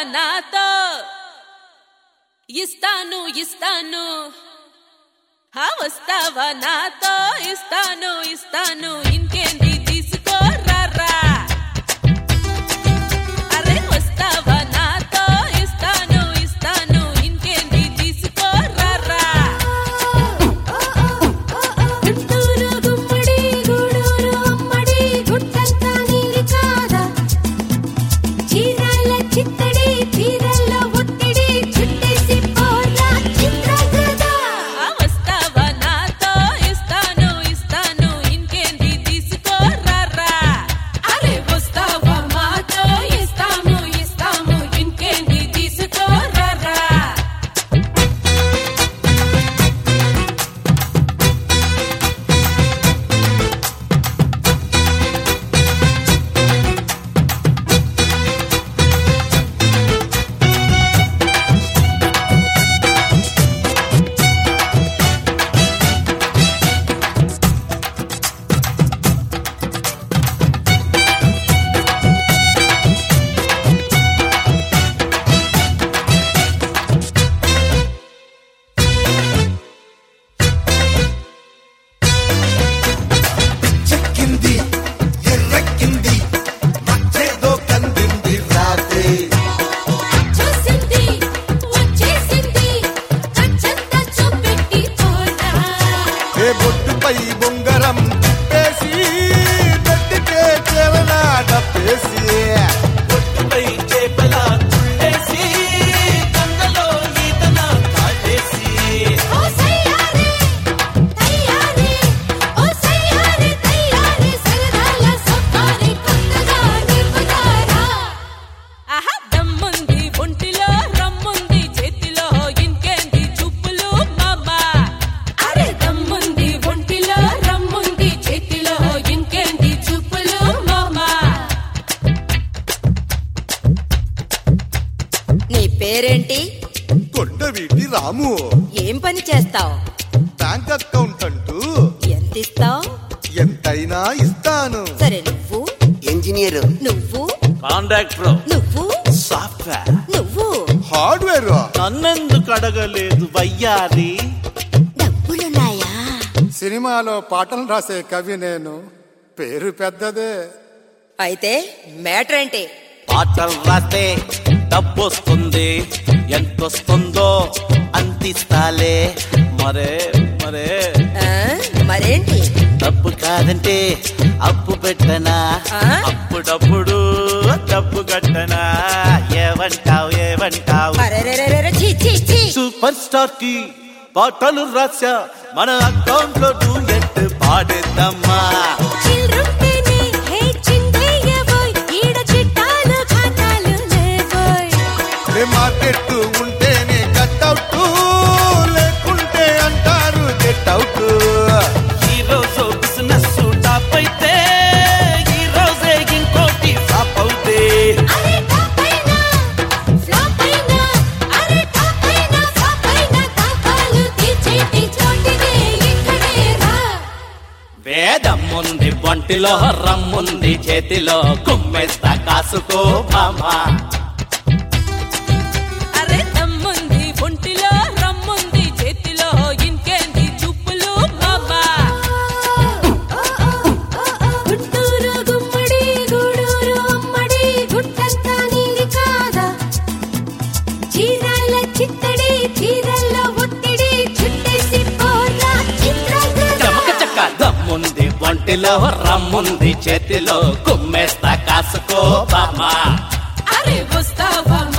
నాతో ఇస్తాను ఇస్తాను హా వస్తావా నాతో ఇస్తాను ఇస్తాను ఇంకేంది తీసుకో రారా అరే వస్తావా నాతో ఇస్తాను ఇస్తాను ఇంకేంది తీసుకో రారా గుంటూరు గుమ్మడి గూడూరు అమ్మడి గుట్టంతా నీది కాదా చీరాల చిత్తడి చీరల్లో ఒత్తిడి చుట్టేసి పోరా చిత్రగదా ఆ వస్తావా నాతో ఇస్తాను ఇస్తాను ఇంకేంది తీసుకో రారా అరే వస్తావా మాతో ఇస్తాము ఇస్తాము ఇంకేంది తీసుకో రారా చెక్కింది ఎర్రెక్కింది మచ్చేదో కందింది రాత్రి చూసింది వచ్చేసింది కచ్చంతా చూపెట్టి పోరా ఏ బొట్టుపై బొంగరం వేసి పెట్టితే కేవల డప్పేసి ఒట్టుపై చేపల తుళ్ళేసి గంగలో ఈతన కాటేసి ఓ సయ్యారే తయ్యారే ఓ సయ్యారే తయ్యారే సరదాల సఫారీ కొత్తగా నింపుతారా ఆహా దమ్ముంది ఒంటిలో రమ్ముంది చేతిలో ఇంకేంది చూపులు మామా అరే దమ్ముంది ఒంటిలో రమ్ముంది చేతిలో ఇంకేంది చూపులు మామా నీ పేరేంటి కొండవీటి రాము ఏం పని చేస్తావు బ్యాంక్ అకౌంట్ అంటూ ఎంత ఇస్తావు ఎంతైనా ఇస్తాను సరే నువ్వు ఇంజనీరు నువ్వు కాంట్రాక్టర్ నువ్వు సాఫ్ట్వేర్ నువ్వు హార్డ్వేర్ నన్నెందుకు అడగలేదు వయ్యారి డబ్బులున్నాయా సినిమాలో పాటలు రాసే కవి నేను పేరు పెద్దదే అయితే మ్యాటర్ ఏంటి పాటలు రాస్తే డబ్బొస్తుంది ఎంతొస్తుందో అంతిస్తాలే మరే మరే ఆ, మరేంటి డబ్బు కాదంటే అప్పు పెట్టనా ఆ? అప్పుడప్పుడు డబ్బు కట్టనా ఏమంటావు ఏమంటావు అరెరెరెరెరె, ఛీ, ఛీ, ఛీ. సూపర్ స్టార్ కి పాటలు రాశా మన అకౌంట్ లో డూయట్ పాడేద్దామా చిల్రుంటేనే హే చిందయ్యబోయ్ ఈడ చిట్టాలు ఖాతాలు లేబోయ్ ఏ మార్కెట్ ఉంటేనే కట్అవుట్ లేకుంటే అంటారు గెట్ అవుట్ ఈ రోజు బిజినెస్ టాప్ అయితే ఈ రోజే ఇంకోటి ఫ్లాప్ అవుతే అరే టాపైనా ఫ్లాపైనా అరే టాపైనా ఫ్లాపైనా తాపాలు తీర్చేటి చోటిదే ఇక్కడే రా వేదమ్ముంది ఒంటిలో రమ్ముంది చేతిలో కుమ్మేస్తా కాసుకో బామా అరే దమ్ముంది ఒంటిలో రమ్ముంది చేతిలో ఇంకేంది చూపులు మామా గుంటూరు గుమ్మడి గూడూరు అమ్మడి గుట్టంతా నీది కాదా చీరాల చిత్తడి చీరల్లో ఒత్తిడి చుట్టేసి పోరా చిత్రగదా చమక చక్క దమ్ముంది ఒంటిలో రమ్ముంది చేతిలో కుమ్మేస్తా కాసుకో బామా అరే వస్తావా